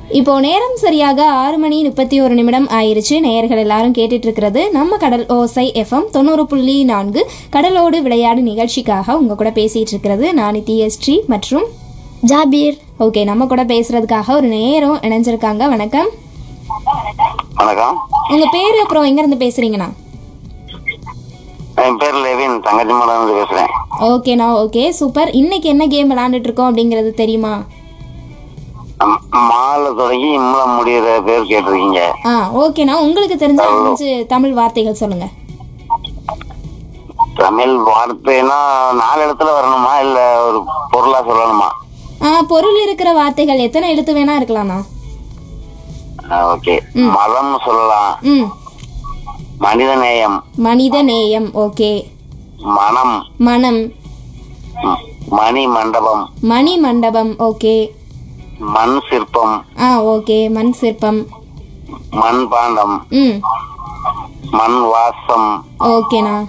இப்போ நேரம் சரியாக ஆறு மணி முப்பத்தி ஒரு நிமிடம் ஆயிருச்சு நேயர்கள் எல்லாரும் கேட்டுட்டு இருக்கிறது நம்ம கடல் ஓசை எஃப்எம் தொண்ணூறு புள்ளி நான்கு கடலோடு விளையாடு நிகழ்ச்சிக்காக உங்க கூட பேசிட்டு இருக்கிறது நான் ஸ்ரீ மற்றும் ஜாபீர் ஓகே நம்ம கூட பேசுறதுக்காக ஒரு நேரம் இணைஞ்சிருக்காங்க வணக்கம் வணக்கம் உங்க பேரு அப்புறம் எங்க இருந்து பேசுறீங்கண்ணா என் பேர் லெவின் தங்கச்சி இருந்து பேசுறேன் ஓகேண்ணா ஓகே சூப்பர் இன்னைக்கு என்ன கேம் விளையாண்டுட்டு இருக்கோம் அப்படிங்கிறது தெரியுமா ம், மாலை தொடங்கி இம்மலம் முடியிற பேர் கேட்டிருக்கீங்க ஆ ஓகேண்ணா உங்களுக்கு தெரிஞ்ச அஞ்சு தமிழ் வார்த்தைகள் சொல்லுங்க தமிழ் வார்த்தைனா நாலு இடத்துல வரணுமா இல்ல ஒரு பொருளா சொல்லணுமா ஆ பொருள் இருக்கிற வார்த்தைகள் எத்தனை எழுத்து வேணா இருக்கலாம்ண்ணா ஓகே மதம் சொல்லலாம் ம் மனித நேயம் மனித நேயம் ஓகே மனம் மனம் ம், மணி மண்டபம் மணி மண்டபம் ஓகே மண் சிற்பம் ஆ ஓகே மண் சிற்பம் மண் பாண்டம் ம் மண் வாசம் ஓகேண்ணா